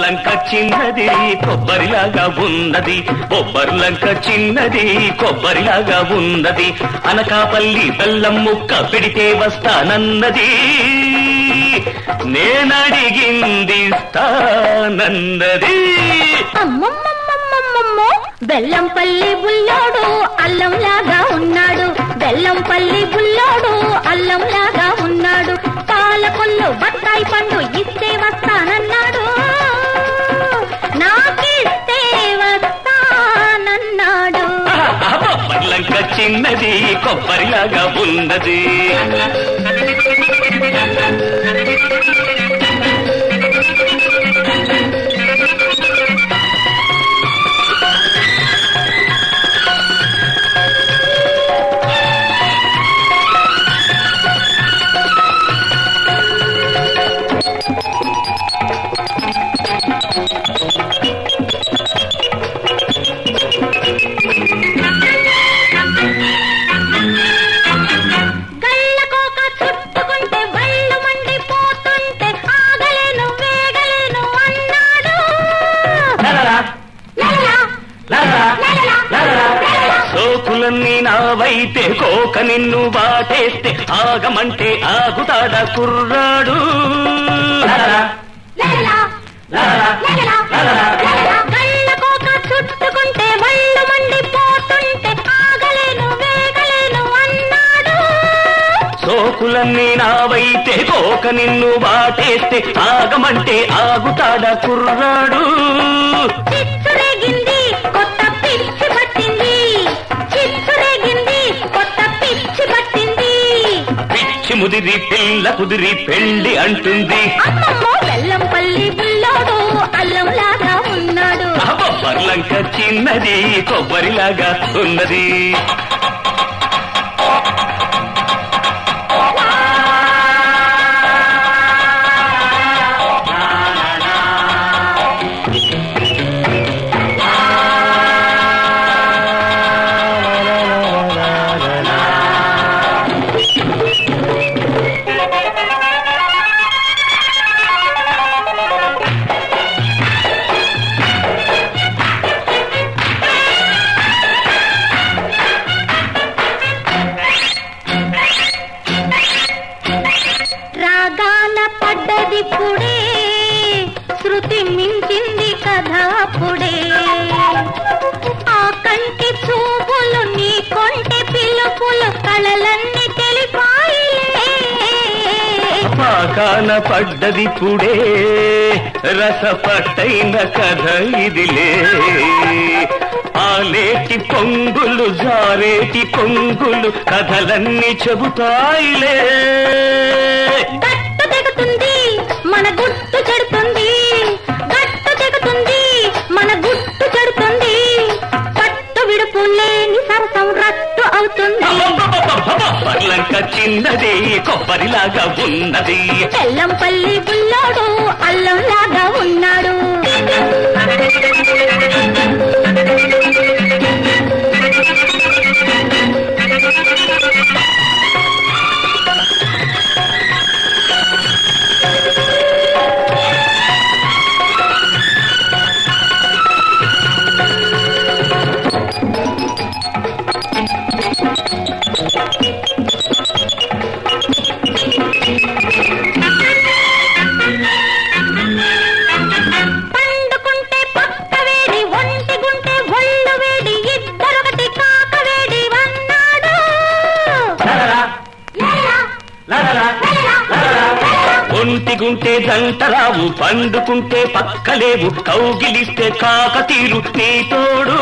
బొబ్బర్లంక చిన్నది కొబ్బరిలాగా ఉన్నది బొబ్బర్లంక చిన్నది కొబ్బరిలాగా ఉన్నది అనకాపల్లి బెల్లం ముక్క పెడితే వస్తానన్నది నేనడిగింది స్తానన్నది అమ్మమ్మమ్మమ్మమ్మమ్మో బెల్లంపల్లి బుల్లోడు అల్లంలాగా ఉన్నాడు బెల్లంపల్లి బుల్లోడు అల్లంలాగా ఉన్నాడు పాలకొల్లు బత్తాయి పండు ఇస్తే వస్తానన్నాడు నాకిస్తే వస్తానన్నాడు బొబ్బర్లంక చిన్నది కొబ్బరిలాగా ఉన్నది గళ్ళకోక చుట్టుకుంటే వళ్ళు మండిపోతుంటే ఆగలేను వేగలేను అన్నాడు లలలా, లలలా, లలలా. సోకులన్నీ నావైతే కోక నిన్ను బాటేస్తే ఆగమంటే ఆగుతాడా కుర్రాడు లలలా, లలలా, లలలా. గళ్ళకోక చుట్టుకుంటే వళ్ళు మండిపోతుంటే ఆగలేను వేగలేను అన్నాడు సోకులన్నీ నావైతే కోక నిన్ను బాటేస్తే ఆగమంటే ఆగుతాడా కుర్రాడు చిచ్చురేగింది కొత్త పిచ్చి పట్టింది చిచ్చురేగింది కొత్త పిచ్చి పట్టింది పిచ్చి ముదిరి పిల్ల కుదిరి పెళ్లి అంటుంది అమ్మమ్మో బెల్లంపల్లి బుల్లోడు అల్లంలాగా ఉన్నాడు బొబ్బర్లంక చిన్నది కొబ్బరిలాగా ఉన్నది రాగాల పడ్డది పుడే శృతి మించింది కదా పుడే ఆ కంటి చూపులు నీ కొంటె పిలుపులు కళలన్నీ తెలిపాయిలే పాకాన పడ్డది పుడే రసపట్టైన కథ ఇదిలే ఆలేటి పొంగులు జారేటి పొంగులు కథలన్నీ చెబుతాయిలే గట్టు తెగుతుంది మన గుట్టు చెడుతుంది గట్టు తెగుతుంది మన గుట్టు చెడుతుంది పట్టు విడుపు లేని సరసం రట్టు అవుతుంది పర్లంక చిన్నది కొబ్బరిలాగా ఉన్నది బెల్లంపల్లి బుల్లోడు అల్లంలాగా ఉన్నాడు పండుకుంటే పక్క వేడి ఒంటి గుంటే ఒళ్ళు వేడి ఇద్దరొకటి కాక వేడి అన్నాడు ఒంటిగుంటే దంటరావు పండుకుంటే పక్కలేవు కౌగిలిస్తే కాకతీరు నీ తోడు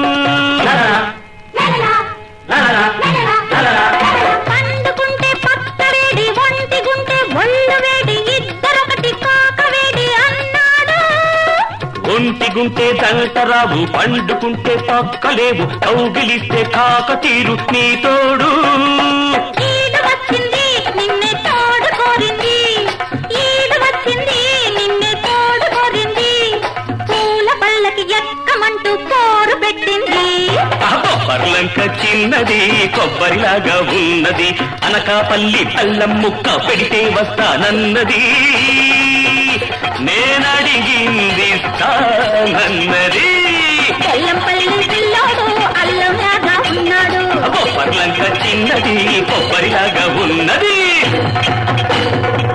పండుకుంటే పక్క వేడి ఒంటి గుంటే ఒళ్ళు వేడి ఇద్దరొకటి కాక వేడి అన్నాడు ఒంటిగుంటే దంటరావు పండుకుంటే పక్కలేవు కౌగిలిస్తే కాకతీరు నీ తోడు ఈడు వచ్చింది నిన్నే తోడు కోరింది ఈడు వచ్చింది నిన్నే తోడు కోరింది పూల పల్లకి ఎక్కమంటూ పోరు పెట్టింది పర్లంక చిన్నది కొబ్బరిలాగా ఉన్నది అనకాపల్లి పల్లం ముక్క పెడితే వస్తానన్నది నేనడిగింది తానన్నది బెల్లంపల్లి పిల్లోడు అల్లం లాగా ఉన్నాడు బొబ్బర్లంక చిన్నది కొబ్బరిలాగా ఉన్నది